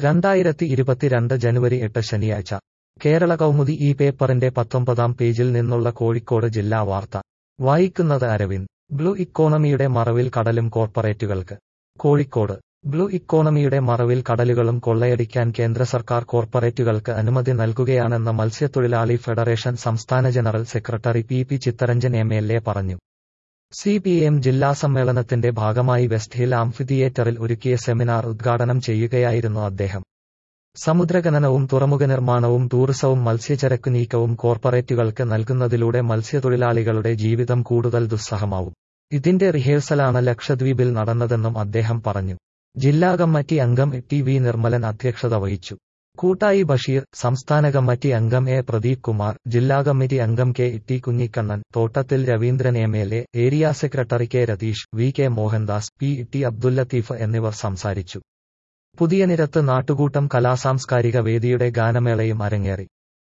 രണ്ടായിരത്തി ഇരുപത്തിരണ്ട് ജനുവരി എട്ട് ശനിയാഴ്ച കേരള കൗമുദി ഈ പേപ്പറിന്റെ പത്തൊമ്പതാം പേജിൽ നിന്നുള്ള കോഴിക്കോട് ജില്ലാ വാർത്ത വായിക്കുന്നത് അരവിന്ദ് ബ്ലൂ ഇക്കോണമിയുടെ മറവിൽ കടലും കോർപ്പറേറ്റുകൾക്ക് കോഴിക്കോട് ബ്ലൂ ഇക്കോണമിയുടെ മറവിൽ കടലുകളും കൊള്ളയടിക്കാൻ കേന്ദ്ര സർക്കാർ കോർപ്പറേറ്റുകൾക്ക് അനുമതി നൽകുകയാണെന്ന് മത്സ്യത്തൊഴിലാളി ഫെഡറേഷൻ സംസ്ഥാന general secretary P P Chittaranjan M L A പറഞ്ഞു സി പി എം ജില്ലാ സമ്മേളനത്തിന്റെ ഭാഗമായി വെസ്റ്റ് ഹിൽ ആംഫിതിയേറ്ററിൽ ഒരുക്കിയ സെമിനാർ ഉദ്ഘാടനം ചെയ്യുകയായിരുന്നു അദ്ദേഹം സമുദ്രഖനനവും തുറമുഖ നിർമ്മാണവും ടൂറിസവും മത്സ്യചരക്കു നീക്കവും കോർപ്പറേറ്റുകൾക്ക് നൽകുന്നതിലൂടെ മത്സ്യത്തൊഴിലാളികളുടെ ജീവിതം കൂടുതൽ ദുസ്സഹമാവും ഇതിന്റെ റിഹേഴ്സലാണ് ലക്ഷദ്വീപിൽ നടന്നതെന്നും അദ്ദേഹം പറഞ്ഞു ജില്ലാ കമ്മിറ്റി അംഗം ടി വി നിർമ്മലൻ അധ്യക്ഷത വഹിച്ചു കൂട്ടായി ബഷീർ സംസ്ഥാന കമ്മിറ്റി അംഗം എ പ്രദീപ് കുമാർ ജില്ലാ കമ്മിറ്റി അംഗം K T Kunhikannan Thottathil Raveendran M L A area secretary K Ratheesh V K Mohandas P T Abdul Latheef എന്നിവർ സംസാരിച്ചു പുതിയ നിരത്ത് നാട്ടുകൂട്ടം കലാസാംസ്കാരിക വേദിയുടെ ഗാനമേളയും അരങ്ങേറി